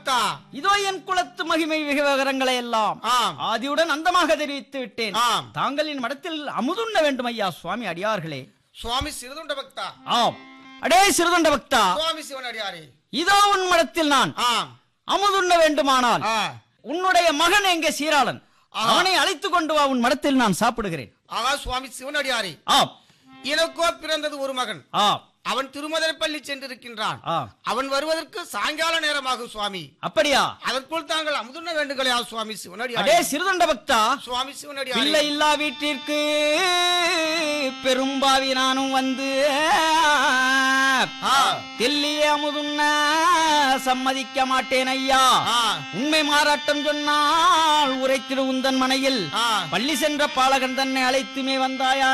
பக்தா இதோ என் குலத்து மகிமை விவரங்களை எல்லாம் ஆம் ஆதியுடன் அந்தமாக தெரிவித்து விட்டேன் ஆம் தாங்களின் மடத்தில் அமுதுண்ண வேண்டும் ஐயா சுவாமி அடியார்களே சுவாமி சிறுதுண்ட பக்தா ஆம் அடே சிறுதொண்ட பக்தா சுவாமி சிவன் அடியாரே இதோ உன் மடத்தில் நான் ஆம் அமுதுண்ண வேண்டுமானால் ஆ உன்னுடைய மகன் எங்கே சீராளன் ஆ. அவனை அழைத்துக் கொண்டு வா உன் மடத்தில் நான் சாப்பிடுகிறேன் ஆகா சுவாமி சிவன் அடியாரே ஆம் எனக்கோ பிறந்தது ஒரு மகன் ஆம் அவன் திருமதரப்பள்ளி சென்றிருக்கின்றான் ஆம் அவன் வருவதற்கு சாயங்கால நேரமாகும் சுவாமி அப்படியா அதற்குள் தாங்கள் அமுதுண்ண வேண்டுகளையா சுவாமி சிவனடியாரே அடே சிறுதொண்ட பக்தா சுவாமி சிவனடியாரே பிள்ளை இல்லா வீட்டிற்கு பெரும்பாவி நானும் வந்து ஆ. தெல்லிய அமுதுண்ண சம்மதிக்க மாட்டேன் ஐயா ஆ உண்மை மாறாட்டம் சொன்னால் உரைத்திடு உந்தன் மனையில் ஆ பள்ளி சென்ற பாலகன் தன்னை அழைத்துமே வந்தாயா